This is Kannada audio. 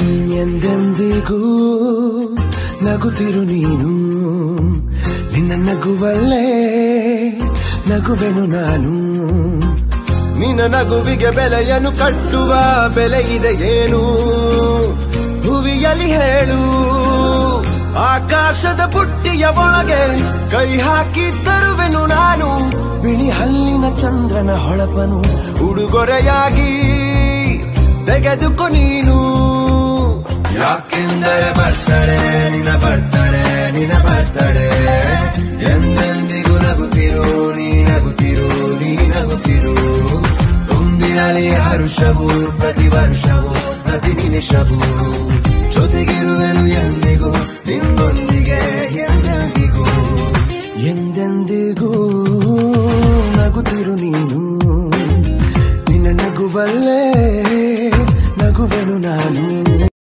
ಎಂದೆಂದಿಗೂ ನಗುತ್ತಿರು ನೀನು ನಿನ್ನ ನಗುವಲ್ಲೇ ನಗುವೆನು ನಾನು ನಿನ್ನ ನಗುವಿಗೆ ಬೆಲೆಯನ್ನು ಕಟ್ಟುವ ಬೆಲೆ ಇದೆ ಏನು ಭುವಿಯಲ್ಲಿ ಹೇಳು ಆಕಾಶದ ಬುಟ್ಟಿಯ ಒಳಗೆ ಕೈ ಹಾಕಿ ತರುವೆನು ನಾನು ಬಿಳಿ ಹಲ್ಲಿನ ಚಂದ್ರನ ಹೊಳಪನು ಉಡುಗೊರೆಯಾಗಿ ತೆಗೆದುಕೊ ನೀನು ಯಾಕೆಂದರೆ ಬರ್ತಡೆ ನಿನ್ನ ಬರ್ತಡೆ ನಿನ್ನ ಬರ್ತಡೆ ಎಂದೆಂದಿಗೂ ನಗುತ್ತಿರು ನೀ ನಗುತ್ತಿರು ನೀ ನಗುತ್ತಿರು ತುಂಬಿರಲಿ ಹರುಷವು ಪ್ರತಿ ವರ್ಷವೂ ಪ್ರತಿ ನಿಮಿಷವೂ ಜೊತೆಗಿರುವೆನು ಎಂದಿಗೂ ನಿನ್ನೊಂದಿಗೆ ಎಂದೆಂದಿಗೂ ಎಂದೆಂದಿಗೂ ನಗುತ್ತಿರು ನೀನು ನಿನ್ನ ನಗುವಲ್ಲೇ ನಗುವೆನು ನಾನು